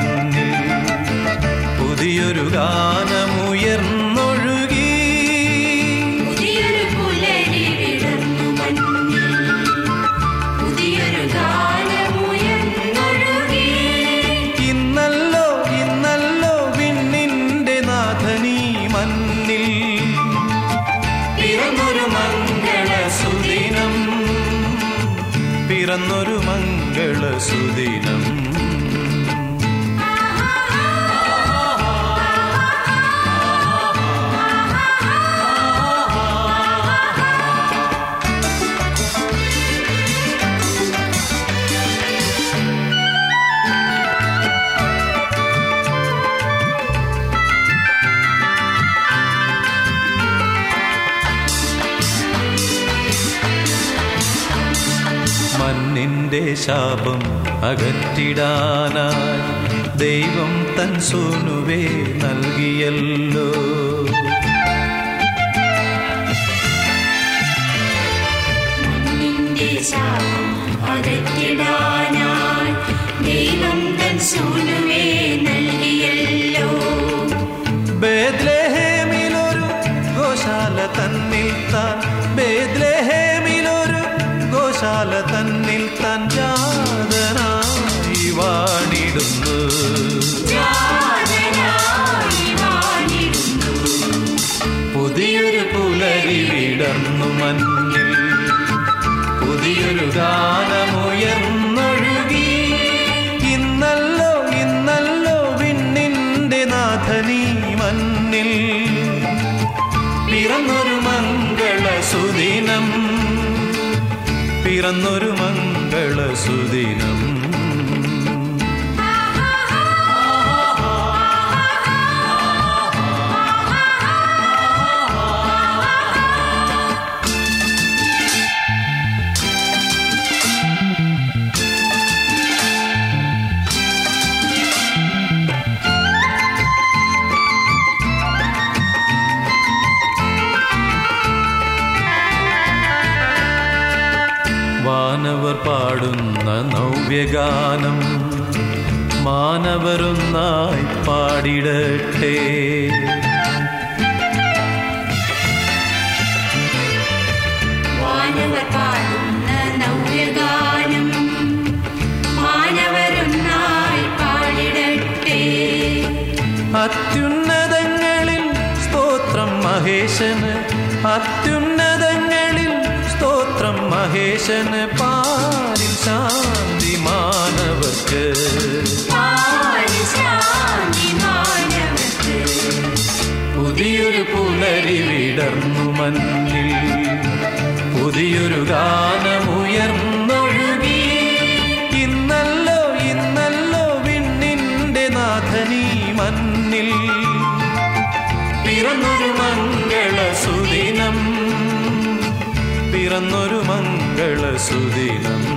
മണ്ണിൽ പുതിയൊരു ഗാനമുയർന്നൊഴുകി പുതിയൊരു പുലരി വിടർന്നു മണ്ണിൽ പുതിയൊരു ഗാനമുയർന്നൊഴുകി ഇന്നല്ലോ ഇന്നല്ലോ വിണ്ണിന്റെ നാഥനീ മണ്ണിൽ പിറന്നൊരു മംഗള സുദിനം പിറന്നൊരു മംഗള സുദിനം മണ്ണിന്റെ ശാപം അകറ്റിടാനായി ദൈവം തൻ സൂനുവേ നൽകിയല്ലോ നിന്റെ ശാപം അകറ്റിടാനായി ദൈവം തൻ സൂനുവേ നൽകിയല്ലോ ബേദ്ലേഹേമിലൊരു ഗോശാല തന്നിൽ താൻ ബേദ്ലേഹേമിലൊരു ഗോശാല തന്നിൽ താൻ ജാതനായി വാണിടുന്നു ജാതനായി വാണിടുന്നു പുതിയൊരു പുലരി വിടർന്നു മഞ്ഞിൽ പുതിയൊരു ഗാനമുയർന്നൊഴുകി ഇന്നല്ലോ ഇന്നല്ലോ വിണ്ണിന്റെ നാഥനീ മണ്ണിൽ പിറന്നൊരു മംഗള സുദിനം പിറന്നൊരു മംഗള സുദിനം വാനവർ പാടുന്ന നവ്യഗാനം മാനവരൊന്നായി പാടിടട്ടെ വാനവർ പാടുന്ന നവ്യഗാനം മാനവരൊന്നായി പാടിടട്ടെ അത്യുന്നതങ്ങളിൽ സ്തോത്രം മഹേശന് അത്യുന്നതങ്ങളിൽ സ്തോത്രം മഹേശന് പാരിൽ ശാന്തി മാനവർക്ക് പാരി ശാന്തി മാനവർക്ക് പുതിയൊരു പുലരി വിടർന്നു മഞ്ഞിൽ പുതിയൊരു ഗാനമുയർന്നൊഴുകി ഇന്നല്ലോ ഇന്നല്ലോ വിണ്ണിന്റെ നാഥനീ മണ്ണിൽ പിറന്നൊരു മംഗള സുദിനം പിറന്നൊരു മംഗള സുദിനം